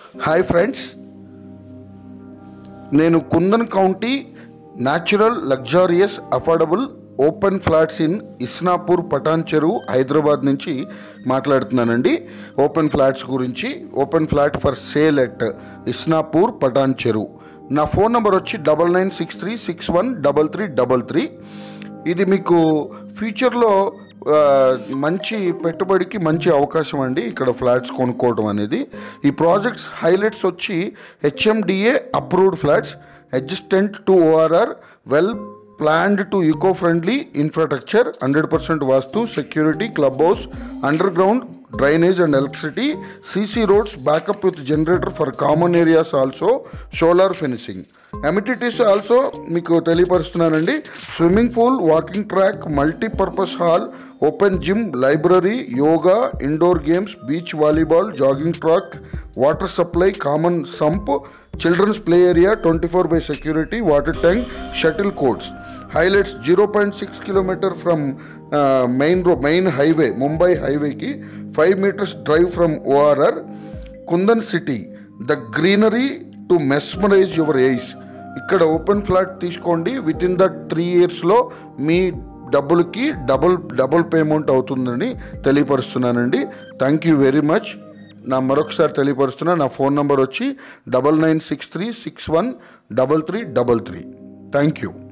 hi friends నేను Kundan county natural luxurious affordable open flats in Isnapur Patancheru Hyderabad నుంచి మాట్లాడుతున్నానండి open flats గురించి open flat for sale at Isnapur Patancheru నా phone number వచ్చి double nine six three six one double three double three ఇది మీకు ఫ్యూచర్లో ఆ, మంచి పెట్టుబడికి మంచి అవకాశం అండి ఇక్కడ ఫ్లాట్స్ కొనుక్కోవడం అనేది ఈ ప్రాజెక్ట్స్ హైలైట్స్ వచ్చి HMDA approved flats adjacent to ORR well planned to eco friendly infrastructure hundred percent vastu security club house underground drainage and electricity CC roads backup with generator for common areas also solar finishing amenities also మీకు తెలియపరుస్తున్నానండి swimming pool walking track multipurpose hall open gym library yoga indoor games beach volleyball jogging track water supply common sump children's play area twenty four by security water tank shuttle courts highlights zero point six kilometer from main road main highway Mumbai హైవేకి five meters drive from ORR Kundan city the greenery to mesmerize your age ఇక్కడ open flat తీసుకోండి with in the three ఇయర్స్లో మీ డబ్బులకి double double payment అవుతుందని తెలియపరుస్తున్నానండి thank you very much నా మరొకసారి తెలియపరుస్తున్నా నా ఫోన్ నంబర్ వచ్చి double nine six three six one double three double three thank you